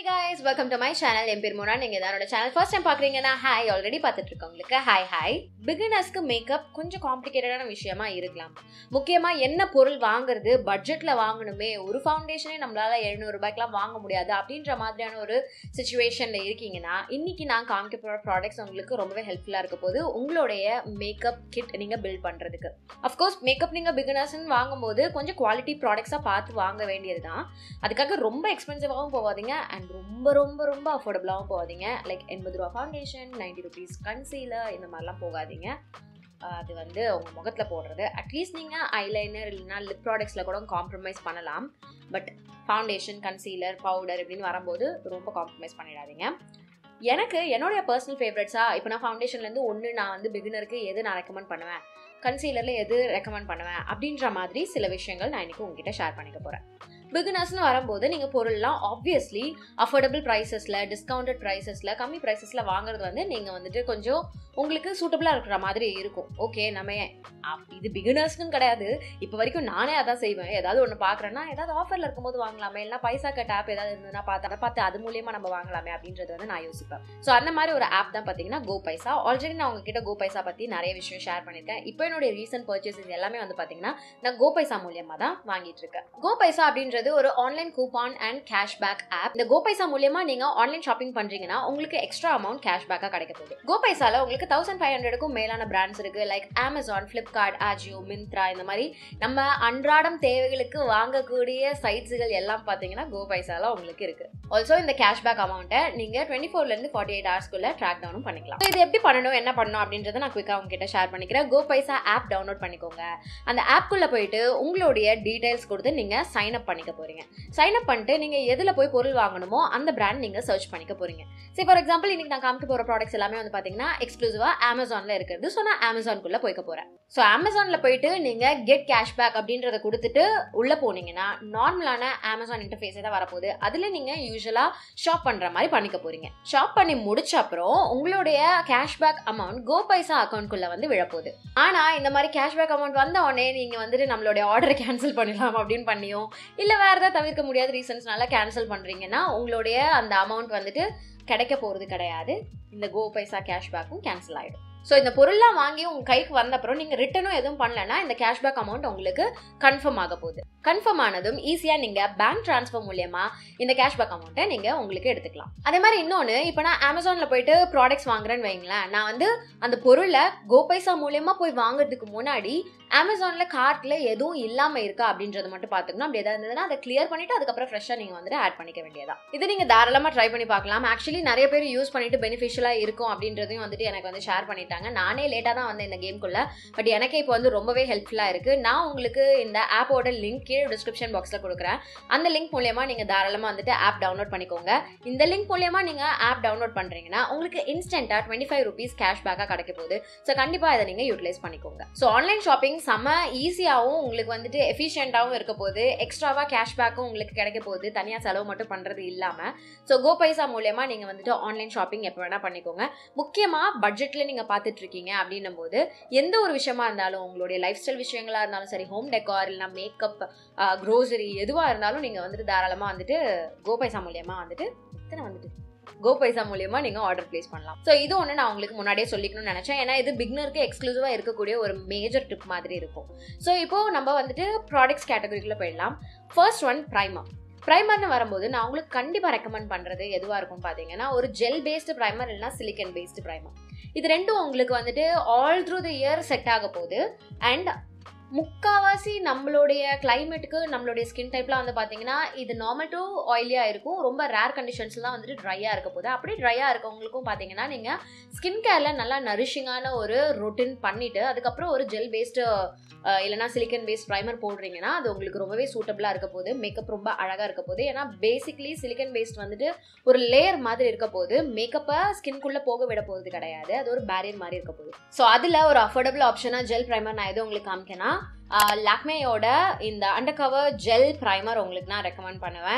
guys welcome to my channel என் பேர் மோனா நீங்கள் என்னோட சேனல் ஃபர்ஸ்ட் டைம் பார்க்குறீங்கன்னா ஹாய் ஆல்ரெடி பார்த்துட்டு இருக்கவங்களுக்கு ஹாய் ஹாய் பிகினர்ஸ்க்கு மேக்கப் கொஞ்சம் காம்ப்ளிகேட்டடான விஷயமா இருக்கலாம் முக்கியமாக என்ன பொருள் வாங்குறது பட்ஜெட்டில் வாங்கணுமே ஒரு ஃபவுண்டேஷனே நம்மளால எழுநூறு ரூபாய்க்குலாம் வாங்க முடியாது அப்படின்ற மாதிரியான ஒரு சுச்சுவேஷனில் இருக்கீங்கன்னா இன்னைக்கு நான் காமிக்க போகிற ப்ராடக்ட்ஸ் உங்களுக்கு ரொம்பவே ஹெல்ப்ஃபுல்லாக இருக்க போது உங்களுடைய மேக்கப் கிட் நீங்கள் பில்ட் பண்ணுறதுக்கு அஃப்கோர்ஸ் மேக்கப் நீங்கள் பிகினர்ஸ்னு வாங்கும்போது கொஞ்சம் குவாலிட்டி ப்ராடக்ட்ஸாக பார்த்து வாங்க வேண்டியது தான் அதுக்காக ரொம்ப எக்ஸ்பென்சிவாகவும் போகாதீங்க அண்ட் ரொம்ப ரொம்ப ரொம்ப அஃபோர்டபுளாகவும் போகாதீங்க லைக் எண்பது ரூபா ஃபவுண்டேஷன் நைன்டி ருபீஸ் கன்சீலர் இந்த மாதிரிலாம் போகாதீங்க ஆஹ் அது வந்து உங்கள் முகத்தில் போடுறது அட்லீஸ்ட் நீங்கள் ஐலைனர் இல்லைனா லிப் ப்ராடக்ட்ஸில் கூட காம்ப்ரமைஸ் பண்ணலாம் பட் ஃபவுண்டேஷன் கன்சீலர் பவுடர் இப்படின்னு வரும்போது ரொம்ப காம்ப்ரமைஸ் பண்ணிடாதீங்க எனக்கு என்னுடைய பர்சனல் ஃபேவரட்ஸாக இப்போ நான் ஃபவுண்டேஷன்லேருந்து ஒன்று நான் வந்து பிகினருக்கு எது நான் ரெக்கமெண்ட் பண்ணுவேன் கன்சீலரில் எது ரெக்கமெண்ட் பண்ணுவேன் அப்படின்ற மாதிரி சில விஷயங்கள் நான் இன்றைக்கி உங்ககிட்ட ஷேர் பண்ணிக்க போகிறேன் பிகினர்ஸ்னு வரும்போது நீங்கள் பொருள்லாம் ஆப்வியஸ்லி அஃபோர்டபுள் ப்ரைஸஸில் டிஸ்கவுண்டட் ப்ரைஸஸில் கம்மி ப்ரைஸஸில் வாங்குறது வந்து நீங்கள் வந்துட்டு கொஞ்சம் உங்களுக்கு சூட்டபுளாக இருக்கிற மாதிரி இருக்கும் ஓகே நம்ம ஏன் அப்- இது பிகினர்ஸ்க்குன்னு கிடையாது இப்போ வரைக்கும் நானே அதான் செய்வேன் ஏதாவது ஒன்று பார்க்குறேன்னா ஏதாவது ஆஃபரில் இருக்கும்போது வாங்கலாமே இல்லைனா பைசா கட் ஆப் ஏதாவது இருந்ததுன்னா பார்த்து அதை பார்த்து அது மூலியமாக நம்ம வாங்கலாமே அப்படின்றது வந்து நான் யோசிப்பேன் ஸோ அந்த மாதிரி ஒரு ஆப் தான் பார்த்தீங்கன்னா கோ பைசா ஆல்ரெடி நான் உங்ககிட்ட கோ பைசா பற்றி நிறைய விஷயம் ஷேர் பண்ணியிருக்கேன் இப்போ என்னுடைய ரீசன்ட் பர்ச்சேசஸ் எல்லாமே வந்து பார்த்தீங்கன்னா நான் கோ பைசா மூலியமாக தான் வாங்கிட்டு இருக்கேன் கோ பைசா அப்படின்றது ஒரு online coupon and cashback app இந்த கோ பைசா மூலியமா நீங்க ஆன்லைன் ஷாப்பிங் பண்றீங்கன்னா உங்களுக்கு எக்ஸ்ட்ரா அமௌண்ட் கேஷ்பேக்கா கிடைக்க போகுது கோ பைசால உங்களுக்கு தௌசண்ட் ஃபைவ் ஹண்ட்ரடுக்கும் மேலான பிராண்ட்ஸ் இருக்கு லைக் அமேசான் ஃபிளிப்கார்ட் ஆஜியோ மிந்த்ரா இந்த மாதிரி நம்ம அன்றாடம் தேவைகளுக்கு வாங்கக்கூடிய சைட்ஸுகள் எல்லாம் பார்த்தீங்கன்னா கோ பைசால உங்களுக்கு இருக்கு ஆல்சோ இந்த கேஷ்பேக் அமௌண்ட்டை நீங்க டுவெண்ட்டி ஃபோர்ல இருந்து ஃபார்ட்டி எயிட் ஹவர்ஸ்க்குள்ள ட்ராக் டவுனும் பண்ணிக்கலாம் So, இது எப்படி பண்ணணும் என்ன பண்ணணும் அப்படின்றத நான் குயிக்காக உங்ககிட்ட ஷேர் பண்ணிக்கிறேன் கோ பைசா ஆப் டவுன்லோட் பண்ணிக்கோங்க அந்த ஆப்குள்ள போயிட்டு உங்களுடைய டீடைல்ஸ் கொடுத்து நீங்க சைன் அப் பண்ணிக்க போறீங்க சைன் அப் பண்ணிட்டு நீங்க எதுல போய் பொருள் வாங்கணுமோ அந்த பிராண்ட் நீங்க சர்ச் பண்ணிக்க போறீங்க சரி ஃபார் எக்ஸாம்பிள் இன்னைக்கு நான் காமிக்க போற ப்ராடக்ட்ஸ் எல்லாமே வந்து பாத்தீங்கன்னா எக்ஸ்க்ளூசிவா அமேசான்ல இருக்கிறது ஸோ நான் அமேசான்குள்ள போய்க்க போறேன் ஸோ அமேசான்ல போயிட்டு நீங்க கெட் கேஷ்பேக் அப்படின்றத கொடுத்துட்டு உள்ள போனீங்கன்னா நார்மலான அமேசான் இன்டர்ஃபேஸே தான் வரப்போகுது அதுல நீங்க யூஸ்வலா ஷாப் பண்ற மாதிரி பண்ணிக்க போறீங்க ஷாப் பண்ணி முடிச்ச அப்புறம் உங்களுடைய கேஷ்பேக் அமௌண்ட் கோ பைசா அக்கௌண்ட்குள்ள வந்து விழப்போகுது ஆனா இந்த மாதிரி கேஷ்பேக் அமௌண்ட் வந்த உடனே நீங்க வந்துட்டு நம்மளுடைய ஆர்டரை கேன்சல் பண்ணிடலாம் அப்படின்னு பண்ணியும் இல்லை வேறு ஏதாவது தவிர்க்க முடியாத ரீசன்ஸ்னால கேன்சல் பண்ணுறீங்கன்னா உங்களுடைய அந்த அமௌண்ட் வந்துட்டு கிடைக்க போகிறது கிடையாது இந்த கோ பைசா கேஷ்பேக்கும் கேன்சல் ஆகிடும் ஸோ இந்த பொருள்லாம் வாங்கி உங்கள் கைக்கு வந்த அப்புறம் நீங்கள் ரிட்டனும் எதுவும் பண்ணலன்னா இந்த கேஷ்பேக் அமௌண்ட் உங்களுக்கு கன்ஃபார்ம் ஆக போகுது கன்ஃபார்ம் ஆனதும் ஈஸியாக நீங்கள் பேங்க் ட்ரான்ஸ்ஃபர் மூலியமா இந்த கேஷ்பேக் அமௌண்ட்டை நீங்கள் உங்களுக்கு எடுத்துக்கலாம் அதே மாதிரி இன்னொன்று இப்போ நான் அமேசானில் போயிட்டு ப்ராடக்ட்ஸ் வாங்குறேன்னு வைங்களேன் நான் வந்து அந்த பொருளை கோ பைசா மூலியமா போய் வாங்குறதுக்கு முன்னாடி அமேசானில் கார்ட்டில் எதுவும் இல்லாமல் இருக்கா அப்படின்றத மட்டும் பார்த்துக்கணும் அப்படி எதாவது இருந்ததுன்னா அதை கிளியர் பண்ணிட்டு அதுக்கப்புறம் ஃப்ரெஷ்ஷாக நீங்கள் வந்துட்டு ஆட் பண்ணிக்க வேண்டியதா இது நீங்கள் தாராளமாக ட்ரை பண்ணி பார்க்கலாம் ஆக்சுவலி நிறைய பேர் யூஸ் பண்ணிட்டு பெனிஃபிஷியலாக இருக்கும் அப்படின்றதையும் வந்துட்டு எனக்கு வந்து ஷேர் பண்ணிட்டாங்க நானே லேட்டாக தான் வந்தேன் இந்த கேம்குள்ள பட் எனக்கே இப்போ வந்து ரொம்பவே ஹெல்ப்ஃபுல்லாக இருக்குது நான் உங்களுக்கு இந்த ஆப்போட லிங்க் கீழே டிஸ்கிரிப்ஷன் பாக்ஸில் கொடுக்குறேன் அந்த லிங்க் மூலியமாக நீங்கள் தாராளமாக வந்துட்டு ஆப் டவுன்லோட் பண்ணிக்கோங்க இந்த லிங்க் மூலியமாக நீங்கள் ஆப் டவுன்லோட் பண்ணுறீங்கன்னா உங்களுக்கு இன்ஸ்டன்ட்டாக டுவெண்ட்டி ஃபைவ் ருபீஸ் கேஷ்பேக்காக கிடைக்க போகுது ஸோ கண்டிப்பாக இதை நீங்கள் யூட்டிலைஸ் பண்ணிக்கோங்க ஸோ ஆன்லைன் ஷாப்பிங் செம்ம ஈஸியாகவும் உங்களுக்கு வந்துட்டு எஃபிஷியண்ட்டாகவும் இருக்க போகுது எக்ஸ்ட்ராவாக கேஷ்பேக்கும் உங்களுக்கு கிடைக்க போகுது தனியாக செலவு மட்டும் பண்ணுறது இல்லாமல் ஸோ கோ பைசா மூலயமா நீங்கள் வந்துட்டு ஆன்லைன் ஷாப்பிங் எப்போ வேணால் பண்ணிக்கோங்க முக்கியமாக பட்ஜெட்டில் நீங்கள் பார்த்துட்டு இருக்கீங்க அப்படின்னும் போது எந்த ஒரு விஷயமா இருந்தாலும் உங்களுடைய லைஃப் ஸ்டைல் விஷயங்களாக இருந்தாலும் சரி ஹோம் டெக்கார் இல்லைனா மேக்கப் க்ரோசரி எதுவாக இருந்தாலும் நீங்கள் வந்துட்டு தாராளமாக வந்துட்டு கோ பைசா மூலியமா வந்துட்டு இத்தனை வந்துட்டு கோ பைசா மூலியமா நீங்க ஆர்டர் பிளேஸ் பண்ணலாம் ஸோ இது ஒன்று நான் உங்களுக்கு முன்னாடியே சொல்லிக்கணும்னு நினைச்சேன் ஏன்னா இது பிக்னருக்கு எக்ஸ்க்ளூசிவா இருக்கக்கூடிய ஒரு மேஜர் டிப் மாதிரி இருக்கும் ஸோ இப்போ நம்ம வந்துட்டு ப்ராடக்ட்ஸ் கேட்டகரிக்குள்ள போயிடலாம் ஃபர்ஸ்ட் ஒன் ப்ரைமர் ப்ரைமர்னு வரும்போது நான் உங்களுக்கு கண்டிப்பாக ரெக்கமெண்ட் பண்ணுறது எதுவாக இருக்கும்னு பார்த்தீங்கன்னா ஒரு ஜெல் பேஸ்டு ப்ரைமர் இல்லைனா சிலிக்கன் பேஸ்டு ப்ரைமர் இது ரெண்டும் உங்களுக்கு வந்துட்டு all through the year set ஆக போகுது அண்ட் முக்காவாசி நம்மளுடைய கிளைமேட்டுக்கு நம்மளுடைய ஸ்கின் டைப்லாம் வந்து பார்த்தீங்கன்னா இது நார்மல் டு ஆயிலியாக இருக்கும் ரொம்ப ரேர் கண்டிஷன்ஸ்லாம் தான் வந்துட்டு ட்ரையாக இருக்க போகுது அப்படி ட்ரையாக இருக்கவங்களுக்கும் பார்த்தீங்கன்னா நீங்கள் ஸ்கின் கேரில் நல்லா நரிஷிங்கான ஒரு ரொட்டின் பண்ணிவிட்டு அதுக்கப்புறம் ஒரு ஜெல் பேஸ்டு இல்லைனா சிலிக்கன் பேஸ்ட் ப்ரைமர் போடுறீங்கன்னா அது உங்களுக்கு ரொம்பவே சூட்டபிளாக இருக்க போகுது மேக்கப் ரொம்ப அழகாக இருக்க போகுது ஏன்னா பேசிக்லி சிலிக்கன் பேஸ்ட் வந்துட்டு ஒரு லேயர் மாதிரி இருக்க போது மேக்கப்பை ஸ்கின்குள்ளே போக விட போகிறது கிடையாது அது ஒரு பேரியர் மாதிரி இருக்க போகுது ஸோ அதில் ஒரு அஃபோர்டபுள் ஆப்ஷனாக ஜெல் ப்ரைமர் நான் எதுவும் உங்களுக்கு காமிக்கேன்னா லாக்மேயோட இந்த அண்டர் கவர் ஜெல் ப்ரைமர் உங்களுக்கு நான் ரெக்கமெண்ட் பண்ணுவேன்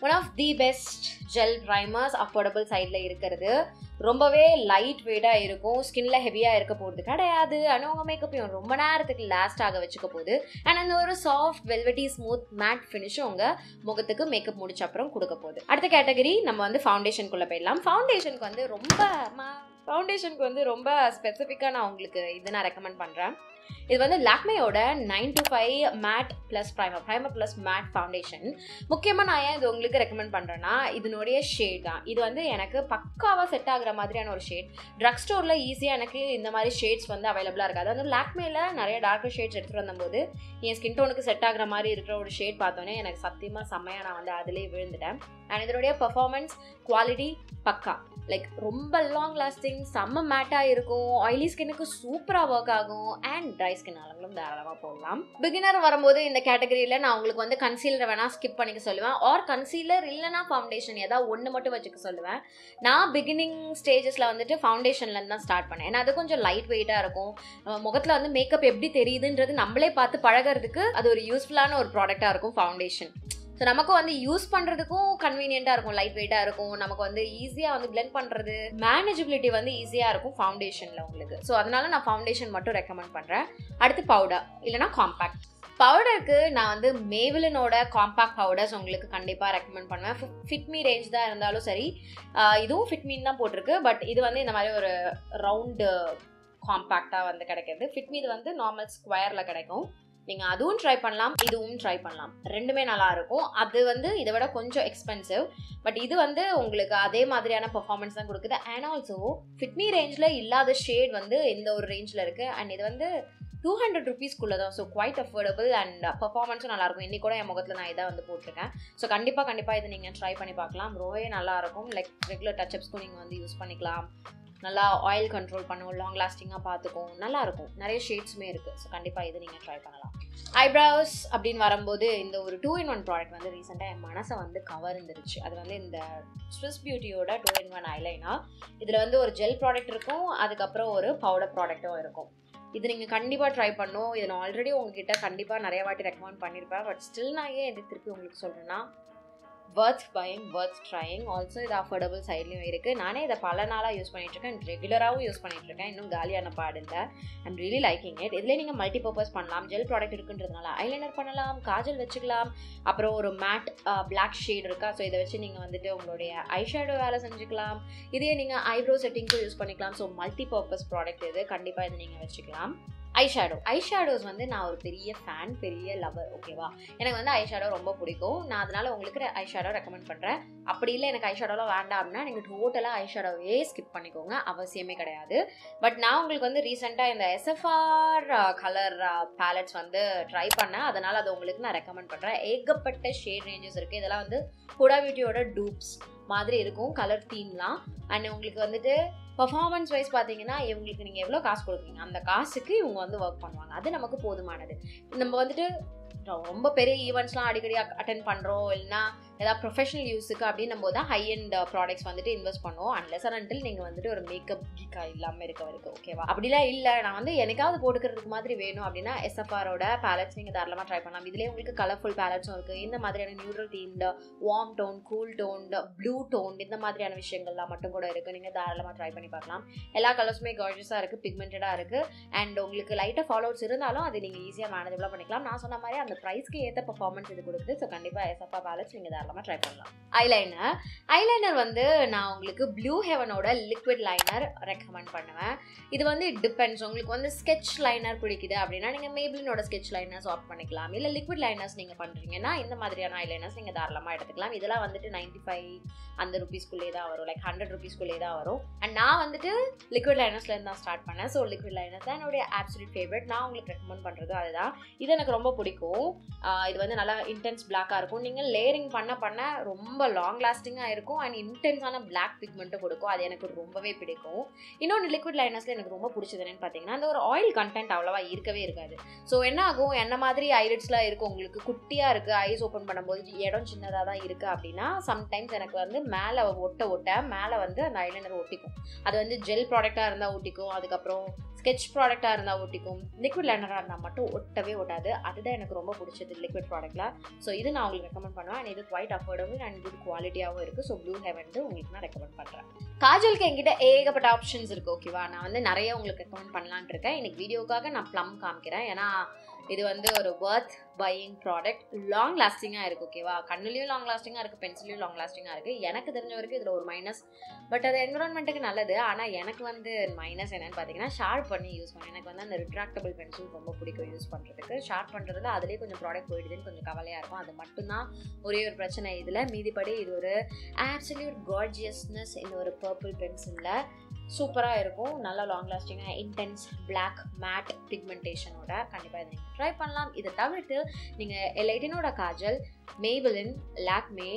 one of the best gel primers affordable சைடில் இருக்கிறது ரொம்பவே லைட் வெயிட்டாக இருக்கும் ஸ்கின்ல ஹெவியாக இருக்க போகிறது கிடையாது ஆனால் உங்கள் மேக்கப்பையும் ரொம்ப நேரத்துக்கு லாஸ்ட் ஆக வச்சுக்க போகுது அண்ட் அந்த ஒரு சாஃப்ட் வெல்வெட்டி ஸ்மூத் மேட் ஃபினிஷும் உங்கள் முகத்துக்கு மேக்கப் முடிச்ச அப்புறம் கொடுக்க போகுது அடுத்த கேட்டகரி நம்ம வந்து ஃபவுண்டேஷனுக்குள்ளே போயிடலாம் ஃபவுண்டேஷனுக்கு வந்து ரொம்ப ஃபவுண்டேஷனுக்கு வந்து ரொம்ப ஸ்பெசிஃபிக்காக நான் உங்களுக்கு இது நான் ரெக்கமெண்ட் பண்ணுறேன் இது வந்து லாக்மேயோட nine to five matte plus primer primer plus matte foundation முக்கியமாக நான் ஏன் இது உங்களுக்கு ரெக்கமெண்ட் பண்ணுறேன்னா இதனுடைய ஷேட் தான் இது வந்து எனக்கு பக்காவாக செட் ஆகுற மாதிரியான ஒரு ஷேட் ட்ரக் ஸ்டோரில் ஈஸியாக எனக்கு இந்த மாதிரி ஷேட்ஸ் வந்து அவைலபிளாக இருக்காது அது லாக்மேல நிறைய டார்க்கர் ஷேட்ஸ் எடுத்துகிட்டு வந்தபோது என் ஸ்கின் டோனுக்கு செட் ஆகுற மாதிரி இருக்கிற ஒரு ஷேட் பார்த்தோன்னே எனக்கு சத்தியமாக செம்மையாக நான் வந்து அதிலே விழுந்துட்டேன் அண்ட் இதனுடைய பர்ஃபார்மன்ஸ் குவாலிட்டி பக்கா லைக் ரொம்ப லாங் லாஸ்டிங் செம்ம மேட்டாக இருக்கும் ஆயிலி ஸ்கின்னுக்கு சூப்பராக ஒர்க் ஆகும் அண்ட் ட்ரை ஸ்கின் ஆளுங்களும் தாராளமாக போடலாம் பிகினர் வரும்போது இந்த கேட்டகரியில் நான் உங்களுக்கு வந்து கன்சீலர் வேணால் ஸ்கிப் பண்ணிக்க சொல்லுவேன் ஆர் கன்சீலர் இல்லைனா ஃபவுண்டேஷன் ஏதாவது ஒன்று மட்டும் வச்சுக்க சொல்லுவேன் நான் பிகினிங் ஸ்டேஜஸில் வந்துட்டு ஃபவுண்டேஷன்லேருந்து தான் ஸ்டார்ட் பண்ணேன் ஏன்னா அது கொஞ்சம் லைட் வெயிட்டாக இருக்கும் முகத்தில் வந்து மேக்கப் எப்படி தெரியுதுன்றது நம்மளே பார்த்து பழகிறதுக்கு அது ஒரு யூஸ்ஃபுல்லான ஒரு ப்ராடக்டாக இருக்கும் ஃபவுண்டேஷன் ஸோ நமக்கு வந்து யூஸ் பண்ணுறதுக்கும் கன்வீனியண்ட்டாக இருக்கும் லைட் வெயிட்டாக இருக்கும் நமக்கு வந்து ஈஸியாக வந்து பிளெண்ட் பண்ணுறது மேனேஜபிலிட்டி வந்து ஈஸியாக இருக்கும் ஃபவுண்டேஷனில் உங்களுக்கு ஸோ அதனால நான் ஃபவுண்டேஷன் மட்டும் ரெக்கமெண்ட் பண்ணுறேன் அடுத்து பவுடர் இல்லைனா காம்பேக்ட் பவுடருக்கு நான் வந்து மேவிலனோட காம்பேக்ட் பவுடர்ஸ் உங்களுக்கு கண்டிப்பாக ரெக்கமெண்ட் பண்ணுவேன் ஃபிட்மி ரேஞ்ச் தான் இருந்தாலும் சரி இதுவும் ஃபிட்மின் தான் போட்டிருக்கு பட் இது வந்து இந்த மாதிரி ஒரு ரவுண்டு காம்பேக்டாக வந்து கிடைக்கிது ஃபிட்மி இது வந்து நார்மல் ஸ்கொயரில் கிடைக்கும் நீங்கள் அதுவும் ட்ரை பண்ணலாம் இதுவும் ட்ரை பண்ணலாம் ரெண்டுமே நல்லா இருக்கும் அது வந்து இதை விட கொஞ்சம் எக்ஸ்பென்சிவ் பட் இது வந்து உங்களுக்கு அதே மாதிரியான பர்ஃபார்மன்ஸ் தான் கொடுக்குது அண்ட் ஆல்சோ ஃபிட்மி ரேஞ்சில் இல்லாத ஷேட் வந்து இந்த ஒரு ரேஞ்சில் இருக்குது அண்ட் இது வந்து டூ ஹண்ட்ரட் ருபீஸ்க்குள்ளே தான் ஸோ குவைட் அஃபோர்டபுள் அண்ட் பர்ஃபார்மன்ஸும் நல்லாயிருக்கும் இன்னி கூட என் முகத்தில் நான் இதை வந்து போட்டிருக்கேன் ஸோ கண்டிப்பாக கண்டிப்பாக இதை நீங்கள் ட்ரை பண்ணி பார்க்கலாம் ரொம்பவே நல்லாயிருக்கும் லைக் ரெகுலர் டச்சப்ஸ்க்கும் நீங்கள் வந்து யூஸ் பண்ணிக்கலாம் நல்லா ஆயில் கண்ட்ரோல் பண்ணும் லாங் லாஸ்டிங்காக பார்த்துக்கும் நல்லாயிருக்கும் நிறைய ஷேட்ஸுமே இருக்குது ஸோ கண்டிப்பாக இது நீங்கள் ட்ரை பண்ணலாம் ஐப்ரோஸ் அப்படின்னு வரும்போது இந்த ஒரு டூ இன் ஒன் ப்ராடக்ட் வந்து ரீசெண்டாக என் மனசை வந்து கவர்ந்துருச்சு அது வந்து இந்த ஸ்விஸ் பியூட்டியோட டூ இன் ஒன் ஐலைனா இதில் வந்து ஒரு ஜெல் ப்ராடக்ட் இருக்கும் அதுக்கப்புறம் ஒரு பவுடர் ப்ராடக்ட்டும் இருக்கும் இது நீங்கள் கண்டிப்பாக ட்ரை பண்ணும் இதை நான் ஆல்ரெடி உங்ககிட்ட கண்டிப்பாக நிறைய வாட்டி ரெக்கமெண்ட் பண்ணியிருப்பேன் பட் ஸ்டில் நான் ஏன் இது திருப்பி உங்களுக்கு சொல்கிறேன்னா worth buying worth trying also இது அஃபோர்டபுள் சைட்லையும் இருக்குது நானே இதை பல நாளாக யூஸ் பண்ணிகிட்ருக்கேன் ரெகுலராகவும் யூஸ் பண்ணிகிட்ருக்கேன் இன்னும் காலியான பாடு இல்லை ஐம் ரியலி லைக்கிங் இட் இதில் நீங்கள் மல்டி பர்பஸ் பண்ணலாம் ஜெல் ப்ராடக்ட் இருக்குன்றதுனால ஐலைனர் பண்ணலாம் காஜல் வச்சுக்கலாம் அப்புறம் ஒரு மேட் பிளாக் ஷேட் இருக்கா ஸோ இதை வச்சு நீங்கள் வந்துட்டு உங்களுடைய ஐஷேடோ வேலை செஞ்சுக்கலாம் இதே நீங்கள் ஐப்ரோ செட்டிங்க்கும் யூஸ் பண்ணிக்கலாம் ஸோ மல்டி பர்பஸ் ப்ராடக்ட் இது கண்டிப்பாக இதை நீங்கள் வச்சுக்கலாம் ஐஷேடோ ஐஷேடோஸ் வந்து நான் ஒரு பெரிய ஃபேன் பெரிய லவர் ஓகேவா எனக்கு வந்து ஐஷேடோ ரொம்ப பிடிக்கும் நான் அதனால உங்களுக்கு ஐஷேடோ ரெக்கமெண்ட் பண்ணுறேன் அப்படி இல்லை எனக்கு ஐஷேடோலாம் வேண்டாம் அப்படின்னா நீங்கள் டோட்டலாக ஐஷேடோவே ஸ்கிப் பண்ணிக்கோங்க அவசியமே கிடையாது பட் நான் உங்களுக்கு வந்து ரீசெண்டாக இந்த எஸ்எஃப்ஆர் கலர் பேலட்ஸ் வந்து ட்ரை பண்ணேன் அதனால் அது உங்களுக்கு நான் ரெக்கமெண்ட் பண்ணுறேன் ஏகப்பட்ட ஷேட் ரேஞ்சஸ் இருக்குது இதெல்லாம் வந்து ஹுடா பியூட்டியோட டூப்ஸ் மாதிரி இருக்கும் கலர் தீம்லாம் அண்ட் உங்களுக்கு வந்துட்டு பர்ஃபார்மன்ஸ் வைஸ் பார்த்தீங்கன்னா இவங்களுக்கு நீங்கள் எவ்வளோ காசு கொடுக்குறீங்க அந்த காசுக்கு இவங்க வந்து ஒர்க் பண்ணுவாங்க அது நமக்கு போதுமானது நம்ம வந்துட்டு ரொம்ப பெரிய ஈவெண்ட்ஸ்லாம் அடிக்கடி அட்டன் பண்ணுறோம் இல்லைனா ஏதாவது ப்ரொஃபஷனல் யூஸுக்கு அப்படின்னும் போது தான் ஹை அண்ட் ப்ராடக்ட்ஸ் வந்துட்டு இன்வெஸ்ட் பண்ணுவோம் அன்லெஸ் அண்டில் நீங்கள் வந்துட்டு ஒரு மேக்கப் கீக்கா இல்லாமல் இருக்க வரைக்கும் ஓகேவா அப்படிலாம் இல்லை நான் வந்து எனக்காவது போட்டுக்கிறதுக்கு மாதிரி வேணும் அப்படின்னா எஸ்எஃப்ஆரோட பேலட்ஸ் நீங்கள் தாராளமாக ட்ரை பண்ணலாம் இதுலேயே உங்களுக்கு கலர்ஃபுல் பேலட்ஸும் இருக்குது இந்த மாதிரியான neutral themed warm tone cool toned blue tone இந்த மாதிரியான விஷயங்கள்லாம் மட்டும் கூட இருக்குது நீங்கள் தாராளமாக ட்ரை பண்ணி பார்க்கலாம் எல்லா கலர்ஸுமே கார்ஜஸாக இருக்குது பிக்மெண்டடாக இருக்குது அண்ட் உங்களுக்கு லைட்டாக ஃபாலோவர்ஸ் இருந்தாலும் அது நீங்கள் ஈஸியாக மேனேஜபிளாக பண்ணிக்கலாம் நான் சொன்ன மாதிரி அந்த ப்ரைஸ்க்கு ஏற்ற பர்ஃபார்மன்ஸ் இது கொடுக்குது ஸோ கண்டிப்பாக எஸ்எஃப்ஆ பேலட்ஸ் நீங்கள் தாராளமாக ட்ரை பண்ணலாம் ஐலைனர் ஐலைனர் வந்து நான் உங்களுக்கு ப்ளூ ஹெவனோட லிக்விட் லைனர் ரெக்கமெண்ட் பண்ணுவேன் இது வந்து இட் டிபெண்ட்ஸ் உங்களுக்கு வந்து ஸ்கெட்ச் லைனர் பிடிக்குது அப்படின்னா நீங்கள் மேபிளினோட ஸ்கெட்ச் லைனர்ஸ் ஆஃப் பண்ணிக்கலாம் இல்லை லிக்விட் லைனர்ஸ் நீங்கள் பண்ணுறீங்கன்னா இந்த மாதிரியான ஐலைனர்ஸ் நீங்கள் தாராளமாக எடுத்துக்கலாம் இதெல்லாம் வந்துட்டு நைன்டி ஃபைவ் அந்த ருபீஸ்க்குள்ளே தான் வரும் லைக் ஹண்ட்ரட் ருபீஸ்க்குள்ளே தான் வரும் அண்ட் நான் வந்துட்டு லிக்விட் லைனர்ஸ்லேருந்து தான் ஸ்டார்ட் பண்ணேன் ஸோ லிக்விட் லைனர்ஸ் தான் என்னுடைய ஆப்சல்யூட் ஃபேவரட் நான் உங்களுக்கு ரெக்கமெண்ட் பண்ணுறது அதுதான் இது எனக்கு ரொம்ப பிடிக்கும் இது வந்து நல்லா இன்டென்ஸ் பிளாக்காக இருக்கும் நீங்கள் லேயரிங் பண்ண பண்ண ரொம்ப லாங் லாஸ்டிங்காக இருக்கும் அண்ட் இன்டென்ஸான பிளாக் பிக்மெண்ட்டும் கொடுக்கும் அது எனக்கு ரொம்பவே பிடிக்கும் இன்னொன்று லிக்விட் லைனர்ஸில் எனக்கு ரொம்ப பிடிச்சது என்னன்னு பார்த்தீங்கன்னா அந்த ஒரு ஆயில் கண்டென்ட் அவ்வளோவா இருக்கவே இருக்காது ஸோ என்ன ஆகும் என்ன மாதிரி ஐரிட்ஸ்லாம் இருக்கும் உங்களுக்கு குட்டியாக இருக்குது ஐஸ் ஓப்பன் பண்ணும்போது இடம் சின்னதாக தான் இருக்குது அப்படின்னா சம்டைம்ஸ் எனக்கு வந்து மேலே ஒட்ட ஒட்ட மேலே வந்து அந்த ஐலைனர் ஒட்டிக்கும் அது வந்து ஜெல் ப்ராடக்டாக இருந்தால் ஒட்டிக்கும் அதுக்கப்புறம் ஸ்கெட்ச் ப்ராடக்டாக இருந்தால் ஒட்டிக்கும் லிக்விட் லைனராக இருந்தால் மட்டும் ஒட்டவே ஒட்டாது அதுதான் எனக்கு ரொம்ப பிடிச்சது லிக்விட் ப்ராடக்ட்டில் ஸோ இது நான் உங்களுக்கு ரெக்கமெண்ட் பண்ணுவேன் அண்ட் இது குவைட் அஃபோர்டபுள் அண்ட் குட் குவாலிட்டியாகவும் இருக்குது ஸோ ப்ளூ ஹெவன் உங்களுக்கு நான் ரெக்கமெண்ட் பண்ணுறேன் காஜலுக்கு என்கிட்ட ஏகப்பட்ட ஆப்ஷன்ஸ் இருக்குது ஓகேவா நான் வந்து நிறைய உங்களுக்கு ரெக்கமெண்ட் பண்ணலான்ட்டு இருக்கேன் இன்னைக்கு வீடியோக்காக நான் ப்ளம் காமிக்கிறேன் ஏன்னா இது வந்து ஒரு ஒர்த் பையிங் ப்ராடக்ட் லாங் லாஸ்டிங்காக இருக்குது ஓகேவா கண்ணுலேயும் லாங் லாஸ்டிங்காக இருக்குது பென்சிலையும் லாங் லாஸ்டிங்காக இருக்குது எனக்கு தெரிஞ்ச வரைக்கும் இதில் ஒரு மைனஸ் பட் அது என்விரான்மெண்ட்டுக்கு நல்லது ஆனால் எனக்கு வந்து மைனஸ் என்னன்னு பார்த்தீங்கன்னா ஷார்ப் பண்ணி யூஸ் பண்ணேன் எனக்கு வந்து அந்த ரிட்ராக்டபிள் பென்சில் ரொம்ப பிடிக்கும் யூஸ் பண்ணுறதுக்கு ஷார்ப் பண்ணுறதுல அதுலேயே கொஞ்சம் ப்ராடக்ட் போயிடுதுன்னு கொஞ்சம் கவலையாக இருக்கும் அது மட்டும்தான் ஒரே ஒரு பிரச்சனை இதில் மீதிப்படி இது ஒரு ஆப்சல்யூட் கார்ஜியஸ்னஸ் இந்த ஒரு பர்பிள் பென்சிலில் சூப்பராக இருக்கும் நல்லா லாங் லாஸ்டிங்காக இன்டென்ஸ் பிளாக் மேட் பிக்மெண்டேஷனோட கண்டிப்பாக இதை நீங்கள் ட்ரை பண்ணலாம் இதை தவிர்த்து நீங்கள் எலைட்டினோட kajal Maybelline Lakme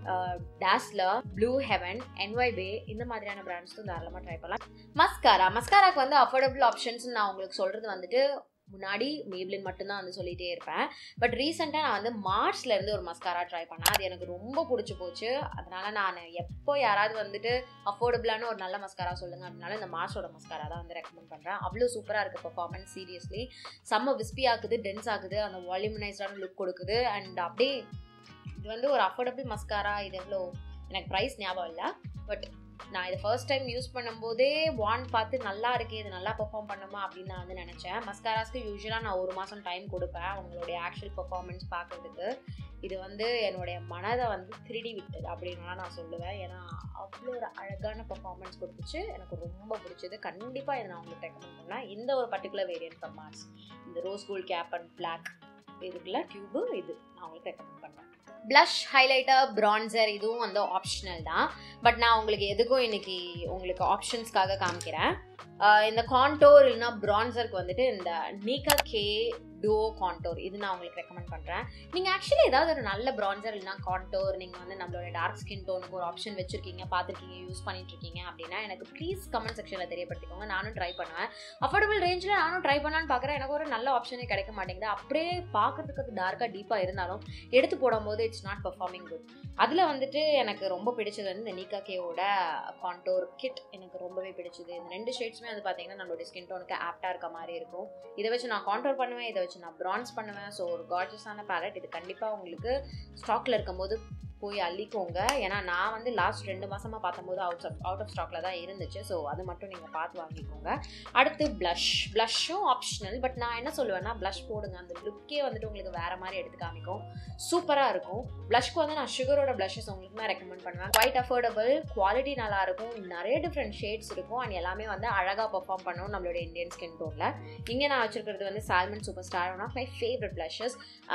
Dazzler Blue Heaven NY Bae இந்த மாதிரியான பிராண்ட்ஸ்க்கும் தாராளமாக ட்ரை பண்ணலாம் மஸ்காரா மஸ்காராக்கு வந்து அஃபோர்டபுள் ஆப்ஷன்ஸ் நான் உங்களுக்கு சொல்கிறது வந்துட்டு முன்னாடி மேப்ளின் மட்டும்தான் வந்து சொல்லிகிட்டே இருப்பேன் பட் ரீசெண்டாக நான் வந்து மார்ச்லேருந்து ஒரு மஸ்காரா ட்ரை பண்ணேன் அது எனக்கு ரொம்ப பிடிச்சி போச்சு அதனால் நான் எப்போ யாராவது வந்துட்டு அஃபோர்டபுளான ஒரு நல்ல மஸ்காரா சொல்லுங்கள் அப்படின்னாலும் இந்த மார்ச்சோட மஸ்காரா தான் வந்து ரெக்கமெண்ட் பண்ணுறேன் அவ்வளோ சூப்பராக இருக்குது பர்ஃபார்மன்ஸ் சீரியஸ்லி செம்ம விஸ்பி ஆகுது டென்ஸ் ஆகுது அந்த வால்யூமனைஸ்டான லுக் கொடுக்குது அண்ட் அப்படியே இது வந்து ஒரு அஃபோர்டபுள் மஸ்காரா இது எவ்வளோ எனக்கு ப்ரைஸ் ஞாபகம் இல்லை பட் நான் இதை ஃபர்ஸ்ட் டைம் யூஸ் பண்ணும்போதே வான் பார்த்து நல்லா இருக்கே இது நல்லா பெர்ஃபார்ம் பண்ணுமா அப்படின்னு நான் வந்து நினச்சேன் மஸ்காராஸ்க்கு யூஸ்வலாக நான் ஒரு மாதம் டைம் கொடுப்பேன் அவங்களுடைய ஆக்சுவல் பெர்ஃபார்மன்ஸ் பார்க்குறதுக்கு இது வந்து என்னுடைய மனதை வந்து திருடி விட்டது அப்படின்னா நான் சொல்லுவேன் ஏன்னா அவ்வளோ ஒரு அழகான பெர்ஃபார்மன்ஸ் கொடுத்துச்சு எனக்கு ரொம்ப பிடிச்சது கண்டிப்பாக இதை நான் உங்களுக்கு ரெக்கமெண்ட் பண்ணேன் இந்த ஒரு பர்டிகுலர் வேரியன்ட் ஃபார் மார்ஸ் இந்த rose gold cap and black இதுக்குள்ள டியூபு இது நான் உங்களுக்கு ரெக்கமெண்ட் பண்ணுறேன் ப்ளஷ் ஹைலைட்டர் ப்ரான்சர் இதுவும் வந்து ஆப்ஷனல் தான் பட் நான் உங்களுக்கு எதுக்கும் இன்னைக்கு உங்களுக்கு ஆப்ஷன்ஸ்க்காக காமிக்கிறேன் இந்த கான்டோர் இல்லைனா ப்ரான்சருக்கு வந்துட்டு இந்த நீகா கே டோ கான்டோர் இது நான் உங்களுக்கு ரெக்கமெண்ட் பண்ணுறேன் நீங்கள் ஆக்சுவலி ஏதாவது ஒரு நல்ல ப்ரான்சர் இல்லைனா கான்டோர் நீங்கள் வந்து நம்மளோட டார்க் ஸ்கின் டோனுக்கு ஒரு ஆப்ஷன் வச்சுருக்கீங்க பார்த்துருக்கீங்க யூஸ் பண்ணிட்டு இருக்கீங்க அப்படின்னா எனக்கு ப்ளீஸ் கமெண்ட் செக்ஷனில் தெரியப்படுத்திக்கோங்க நானும் ட்ரை பண்ணுவேன் அஃபோர்டபுள் ரேஞ்சில் நானும் ட்ரை பண்ணலான்னு பார்க்குறேன் எனக்கு ஒரு நல்ல ஆப்ஷனே கிடைக்க மாட்டேங்குது அப்படியே பார்க்கறதுக்கு அது டார்க்காக டீப்பாக இருந்தாலும் எடுத்து போடும்போது இட்ஸ் நாட் பர்ஃபார்மிங் குட் அதில் வந்துட்டு எனக்கு ரொம்ப பிடிச்சது வந்து இந்த நீகா கேவோட கான்டோர் கிட் எனக்கு ரொம்பவே பிடிச்சது இந்த ரெண்டு ஷேட்ஸுமே வந்து பார்த்தீங்கன்னா நம்மளோட ஸ்கின் டோனுக்கு ஆப்டாக இருக்க மாதிரி இருக்கும் இதை வச்சு நான் கான்டோர் பண்ணுவேன் இதை வச்சு நான் ப்ரான்ஸ் பண்ணுவேன் ஸோ ஒரு கார்ஜஸான பேலட் இது கண்டிப்பாக உங்களுக்கு ஸ்டாக்கில் இருக்கும்போது போய் அள்ளிக்கோங்க ஏன்னா நான் வந்து லாஸ்ட் ரெண்டு மாதமாக பார்த்தம்போது அவுட் ஆஃப் அவுட் ஆஃப் ஸ்டாக்கில் தான் இருந்துச்சு ஸோ அது மட்டும் நீங்கள் பார்த்து வாங்கிக்கோங்க அடுத்து ப்ளஷ் ப்ளஷ்ஷும் ஆப்ஷனல் பட் நான் என்ன சொல்லுவேன்னா ப்ளஷ் போடுங்க அந்த லுக்கே வந்துட்டு உங்களுக்கு வேறு மாதிரி எடுத்து காமிக்கும் சூப்பராக இருக்கும் ப்ளஷ்க்கு வந்து நான் சுகரோட ப்ளஷஸ் உங்களுக்கு நான் ரெக்கமெண்ட் பண்ணுவேன் குவைட் அஃபோர்டபுள் குவாலிட்டி நல்லா இருக்கும் நிறைய டிஃப்ரெண்ட் ஷேட்ஸ் இருக்கும் அண்ட் எல்லாமே வந்து அழகாக பர்ஃபார்ம் பண்ணும் நம்மளோட இந்தியன் ஸ்கின் டோனில் இங்கே நான் வச்சிருக்கிறது வந்து salmon superstar one of my favourite blushes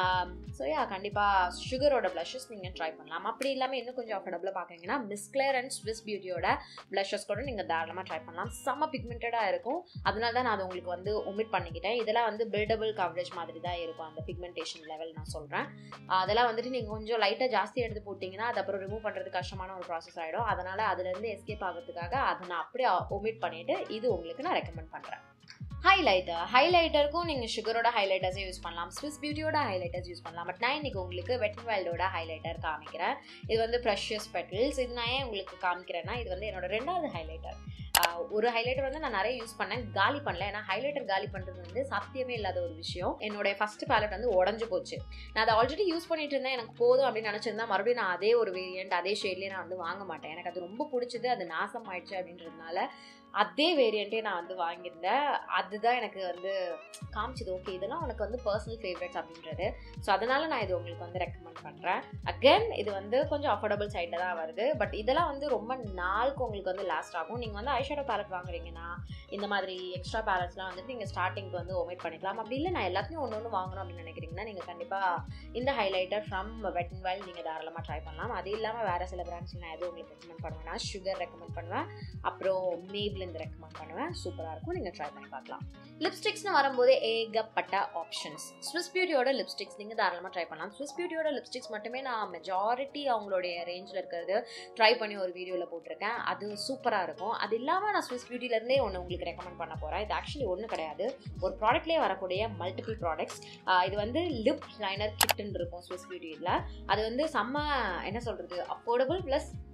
so yeah கண்டிப்பாக சுகரோட ப்ளஷஸ் நீங்கள் ட்ரை பண்ணலாம் பண்ணலாம் அப்படி இல்லாமல் இன்னும் கொஞ்சம் அஃபோர்டபுளாக பார்க்குறீங்கன்னா மிஸ்க்ளேர் அண்ட் ஸ்விஸ் பியூட்டியோட ப்ளஷஸ் கூட நீங்கள் தாராளமாக ட்ரை பண்ணலாம் செம்ம பிக்மெண்டடாக இருக்கும் அதனால தான் நான் அதை உங்களுக்கு வந்து ஒமிட் பண்ணிக்கிட்டேன் இதெல்லாம் வந்து பில்டபிள் கவரேஜ் மாதிரி தான் இருக்கும் அந்த பிக்மெண்டேஷன் லெவல் நான் சொல்கிறேன் அதெல்லாம் வந்துட்டு நீங்கள் கொஞ்சம் லைட்டாக ஜாஸ்தி எடுத்து போட்டிங்கன்னா அது அப்புறம் ரிமூவ் பண்ணுறது கஷ்டமான ஒரு ப்ராசஸ் ஆகிடும் அதனால் அதுலேருந்து எஸ்கேப் ஆகிறதுக்காக அதை நான் அப்படியே ஒமிட் பண்ணிவிட்டு இது உங்களுக்கு நான் ரெக்கமெண்ட் பண்ணுறேன் ஹைலைட்டர் ஹைலைட்டருக்கும் நீங்கள் சுகரோட ஹைலைட்டர்ஸே யூஸ் பண்ணலாம் ஸ்விஸ் பியூட்டியோட ஹைலைட்டர்ஸ் யூஸ் பண்ணலாம் பட் நான் இன்றைக்கி உங்களுக்கு வெட் வைல்டோட ஹைலைட்டர் காமிக்கிறேன் இது வந்து ப்ரெஷியஸ் பெட்டில்ஸ் இது நான் ஏன் உங்களுக்கு காமிக்கிறேன்னா இது வந்து என்னோட ரெண்டாவது ஹைலைட்டர் ஒரு ஹைலைட்டர் வந்து நான் நிறைய யூஸ் பண்ணேன் காலி பண்ணல ஏன்னா ஹைலைட்டர் காலி பண்ணுறது வந்து சத்தியமே இல்லாத ஒரு விஷயம் என்னோட ஃபர்ஸ்ட் பேலட் வந்து உடஞ்சு போச்சு நான் அதை ஆல்ரெடி யூஸ் பண்ணிட்டு இருந்தேன் எனக்கு போதும் அப்படின்னு நினச்சிருந்தா மறுபடியும் நான் அதே ஒரு வேரியண்ட் அதே ஷேட்லேயே நான் வந்து வாங்க மாட்டேன் எனக்கு அது ரொம்ப பிடிச்சது அது நாசம் ஆயிடுச்சு அப்படின்றதுனால அதே வேரியண்ட்டே நான் வந்து வாங்கியிருந்தேன் அதுதான் எனக்கு வந்து காமிச்சது ஓகே இதெல்லாம் உனக்கு வந்து பர்சனல் ஃபேவரட்ஸ் அப்படின்றது ஸோ அதனால் நான் இது உங்களுக்கு வந்து ரெக்கமெண்ட் பண்ணுறேன் அகெயின் இது வந்து கொஞ்சம் அஃபோர்டபுள் சைடில் தான் வருது பட் இதெல்லாம் வந்து ரொம்ப நாளுக்கு உங்களுக்கு வந்து லாஸ்ட் ஆகும் நீங்கள் வந்து ஐஷேடோ பேலட் வாங்குறீங்கன்னா இந்த மாதிரி எக்ஸ்ட்ரா பேலட்ஸ்லாம் வந்துட்டு நீங்கள் ஸ்டார்டிங்க்கு வந்து ஒமிட் பண்ணிக்கலாம் அப்படி இல்லை நான் எல்லாத்தையும் ஒன்று ஒன்று வாங்கணும் அப்படின்னு நினைக்கிறீங்கன்னா நீங்கள் கண்டிப்பாக இந்த highlighter from wet and wild நீங்கள் தாராளமாக ட்ரை பண்ணலாம் அது இல்லாமல் வேறு சில பிராண்ட்ஸ் நான் எதுவும் உங்களுக்கு ரெக்கமெண்ட் பண்ணுவேன்னா சுகர் ரெக்கமெண்ட் பண்ணுவேன் அப்புறம் மேபிள் இருந்து ரெக்கமெண்ட் பண்ணுவேன் சூப்பராக இருக்கும் நீங்கள் ட்ரை பண்ணி பார்க்கலாம் லிப்ஸ்டிக்ஸ்னு வரும்போது ஏகப்பட்ட ஆப்ஷன்ஸ் ஸ்விஸ் பியூட்டியோட லிப்ஸ்டிக்ஸ் நீங்கள் தாராளமாக ட்ரை பண்ணலாம் ஸ்விஸ் பியூட்டியோட லிப்ஸ்டிக்ஸ் மட்டுமே நான் மெஜாரிட்டி அவங்களுடைய ரேஞ்சில் இருக்கிறது ட்ரை பண்ணி ஒரு வீடியோவில் போட்டிருக்கேன் அது சூப்பராக இருக்கும் அது இல்லாமல் நான் ஸ்விஸ் பியூட்டிலேருந்தே ஒன்று உங்களுக்கு ரெக்கமெண்ட் பண்ண போகிறேன் இது ஆக்சுவலி ஒன்றும் கிடையாது ஒரு ப்ராடக்ட்லேயே வரக்கூடிய மல்டிபிள் ப்ராடக்ட்ஸ் இது வந்து லிப் லைனர் கிட்டுன்னு இருக்கும் ஸ்விஸ் பியூட்டியில் அது வந்து செம்ம என்ன சொல்கிறது அஃபோர்டபுள் ப்ளஸ்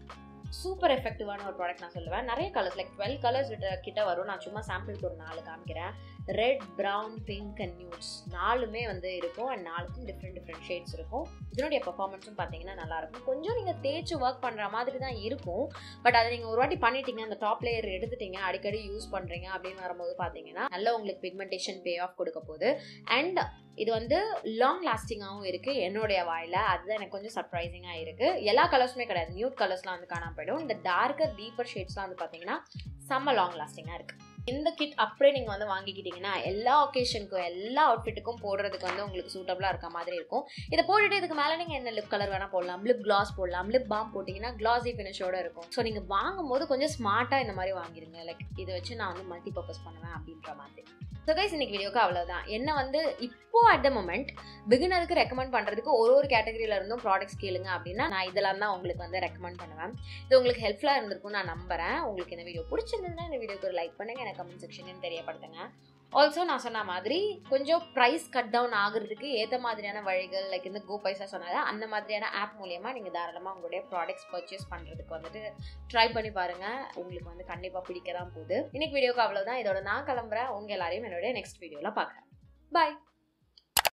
சூப்பர் எஃபெக்டிவான ஒரு ப்ராடக்ட் நான் சொல்லுவேன் நிறைய கலர்ஸ் லைக் டுவெல் கலர்ஸ் கிட்ட வரும் நான் சும்மா சாம்பிளுக்கு ஒரு நாலு காமிக்கிறேன் red brown pink and nudes நாலுமே வந்து இருக்கும் அண்ட் நாலுக்கும் டிஃப்ரெண்ட் டிஃப்ரெண்ட் ஷேட்ஸ் இருக்கும் இதனுடைய பர்ஃபார்மன்ஸும் பார்த்தீங்கன்னா நல்லா இருக்கும் கொஞ்சம் நீங்கள் தேய்ச்சி ஒர்க் பண்ணுற மாதிரி தான் இருக்கும் பட் அதை நீங்கள் ஒரு வாட்டி பண்ணிட்டீங்க அந்த டாப் லேயர் எடுத்துட்டீங்க அடிக்கடி யூஸ் பண்ணுறீங்க அப்படின்னு வரும்போது பார்த்தீங்கன்னா நல்ல உங்களுக்கு பிக்மெண்டேஷன் பே ஆஃப் கொடுக்க போகுது அண்ட் இது வந்து லாங் லாஸ்டிங்காகவும் இருக்குது என்னுடைய வாயில் அதுதான் எனக்கு கொஞ்சம் சர்ப்ரைசிங்காக இருக்குது எல்லா கலர்ஸுமே கிடையாது நியூட் கலர்ஸ்லாம் வந்து காணாம போயிடும் இந்த டார்க்கர் டீப்பர் ஷேட்ஸ்லாம் வந்து பார்த்தீங்கன்னா செம்ம லாங் லாஸ்டிங்காக இருக்குது இந்த கிட் அப்படியே நீங்கள் வந்து வாங்கிக்கிட்டீங்கன்னா எல்லா ஒகேஷனுக்கும் எல்லா அவுட்ஃபிட்டுக்கும் போடுறதுக்கு வந்து உங்களுக்கு சூட்டபுளாக இருக்க மாதிரி இருக்கும் இதை போட்டுட்டு இதுக்கு மேலே நீங்கள் என்ன லிப் கலர் வேணால் போடலாம் லிப் கிளாஸ் போடலாம் லிப் பாம் போட்டிங்கன்னா கிளாஸி ஃபினிஷோட இருக்கும் ஸோ நீங்கள் வாங்கும்போது கொஞ்சம் ஸ்மார்ட்டாக இந்த மாதிரி வாங்கிடுங்க லைக் இதை வச்சு நான் வந்து மல்டி பர்பஸ் பண்ணுவேன் அப்படின்ற மாதிரி ஸோ கைஸ் இன்னைக்கு வீடியோக்கு அவ்வளோதான் என்ன வந்து இப்போ அட் த மொமெண்ட் பிகினருக்கு ரெக்கமெண்ட் பண்ணுறதுக்கு ஒரு ஒரு கேட்டகரியில இருந்தும் ப்ராடக்ட்ஸ் கேளுங்க அப்படின்னா நான் இதெல்லாம் தான் உங்களுக்கு வந்து ரெக்கமெண்ட் பண்ணுவேன் இது உங்களுக்கு ஹெல்ப்ஃபுல்லாக இருந்திருக்கும் நான் நம்புறேன் உங்களுக்கு இந்த வீடியோ பிடிச்சிருந்ததுன்னா இந்த வீடியோக்கு ஒரு லைக் பண்ணுங்க எனக்கு கமெண்ட் செக்ஷன் தெரியப்படுத்துங்க ஆல்சோ நான் சொன்ன மாதிரி கொஞ்சம் ப்ரைஸ் கட் டவுன் ஆகுறதுக்கு ஏற்ற மாதிரியான வழிகள் லைக் இந்த கோ பைசா சொன்னால அந்த மாதிரியான ஆப் மூலியமாக நீங்கள் தாராளமாக உங்களுடைய ப்ராடக்ட்ஸ் பர்ச்சேஸ் பண்ணுறதுக்கு வந்துட்டு ட்ரை பண்ணி பாருங்கள் உங்களுக்கு வந்து கண்டிப்பாக பிடிக்க தான் போகுது இன்னைக்கு வீடியோக்கு அவ்வளோதான் இதோட நான் கிளம்புறேன் உங்கள் எல்லாரையும் என்னுடைய நெக்ஸ்ட் வீடியோவில் பார்க்குறேன் பாய்